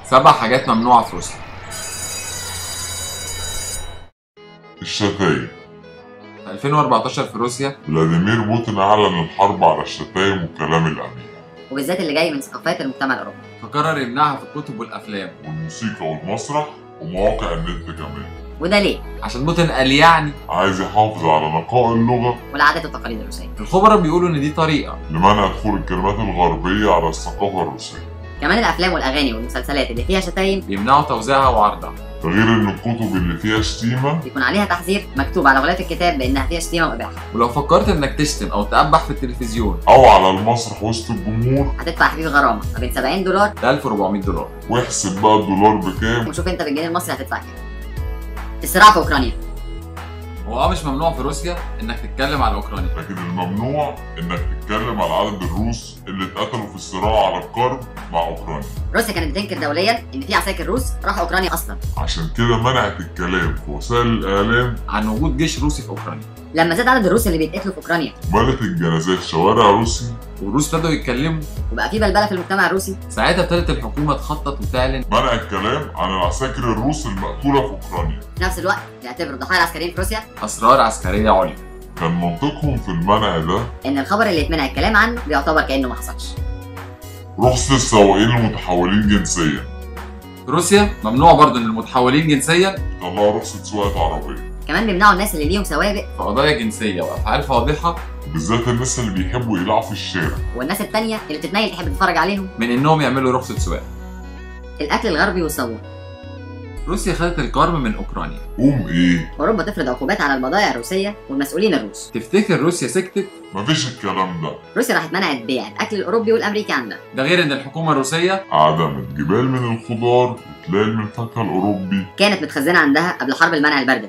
سبع حاجات ممنوعة في روسيا الشتايم في 2014 في روسيا فلاديمير بوتين أعلن الحرب على الشتايم والكلام الأمين وبالذات اللي جاي من ثقافات المجتمع الاوروبي فقرر يمنعها في الكتب والأفلام والموسيقى والمسرح ومواقع النت كمان وده ليه؟ عشان بوتين قال يعني عايز يحافظ على نقاء اللغة والعادات والتقاليد الروسيه الخبراء بيقولوا إن دي طريقة لمنع دخول الكلمات الغربية على الثقافة الروسية كمان الافلام والاغاني والمسلسلات اللي فيها شتايم بيمنعوا توزيعها وعرضها ده غير إن الكتب اللي فيها شتيمة بيكون عليها تحذير مكتوب على غلاف الكتاب بانها فيها شتيمه واباحه ولو فكرت إنك تشتم أو تقبح في التلفزيون أو على المسرح وسط الجمهور هتدفع حبيب غرامه ما بين 70 دولار ده 1400 دولار واحسب بقى الدولار بكام وشوف انت بالجنيه المصري هتدفع كام الصراع في اوكرانيا هو اه مش ممنوع في روسيا إنك تتكلم على أوكرانيا لكن الممنوع إنك تتكلم على عدد الروس اللي اتقتلوا في الصراع على القرب مع أوكرانيا روسيا كانت بتنكر دوليا ان في عساكر روس راحوا اوكرانيا اصلا عشان كده منعت الكلام في وسائل الإعلام عن وجود جيش روسي في أوكرانيا لما زاد عدد الروس اللي بيتقتلوا في اوكرانيا ملت الجنازات شوارع روسي والروس ابتدوا يتكلموا وبقى في بلبله في المجتمع الروسي ساعتها ابتدت الحكومة تخطط وتعلن منع الكلام عن العساكر الروس المقتولة في أوكرانيا في نفس الوقت بيعتبروا الضحايا العسكريين في روسيا أسرار عسكرية عليا كان منطقهم في المنع ده ان الخبر اللي يتمنع الكلام عنه بيعتبر كانه ما حصلش رخصة السواقين المتحولين جنسيا في روسيا ممنوع برضه إن المتحولين جنسيا طلعوا رخصة سواقة عربية كمان بيمنعوا الناس اللي ليهم سوابق في قضايا جنسية وأفعال فاضحة بالذات الناس اللي بيحبوا يلعبوا في الشارع والناس التانية اللي بتتنيل تحب تتفرج عليهم من إنهم يعملوا رخصة سواقة الاكل الغربي والصابون روسيا خدت الكرم من أوكرانيا قوم ايه اوروبا تفرض عقوبات على البضائع الروسيه والمسؤولين الروس تفتكر روسيا سكتت مفيش الكلام ده روسيا راحت منعت بيع الاكل الاوروبي والامريكي عندها ده غير إن الحكومة الروسية عدمت جبال من الخضار وتلال من الفاكهة الأوروبي كانت متخزنه عندها قبل حرب المنع البارده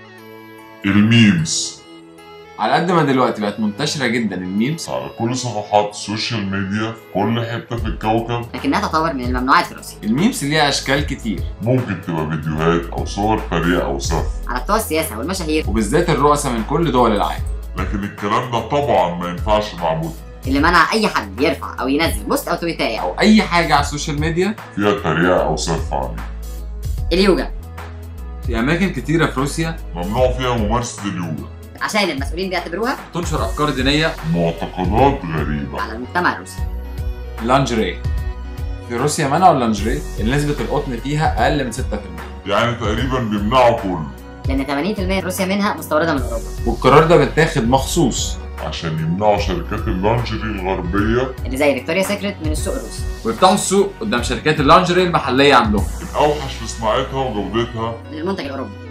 دي الميمز على قد ما دلوقتي بقت منتشرة جدا الميمز على كل صفحات السوشيال ميديا في كل حتة في الكوكب لكنها تعتبر من الممنوعات في روسيا الميمز ليها أشكال كتير ممكن تبقى فيديوهات أو صور بريئة أو سف على بتوع السياسه والمشاهير وبالذات الرؤساء من كل دول العالم لكن الكلام ده طبعا ما ينفعش مع بوتين اللي منع اي حد يرفع او ينزل بوست او تويتايه أو أي حاجة على السوشيال ميديا فيها تريقة أو سف عليه اليوجا في أماكن كتيرة في روسيا ممنوع فيها ممارسة اليوجا عشان المسؤولين بيعتبروها تنشر أفكار دينية معتقدات غريبة على المجتمع الروسي لانجري في روسيا منعوا اللانجري اللي نسبة القطن فيها أقل من 6% يعني تقريبا بيمنعوا كله لان 80% من روسيا منها مستورده من اوروبا والقرار ده بتاخد مخصوص عشان يمنعوا شركات اللانجري الغربية اللي زي فيكتوريا سيكريت من السوق الروسي ويفتحوا السوق قدام شركات اللانجري المحلية عندهم الأوحش في صناعتها وجودتها من المنتج الاوروبي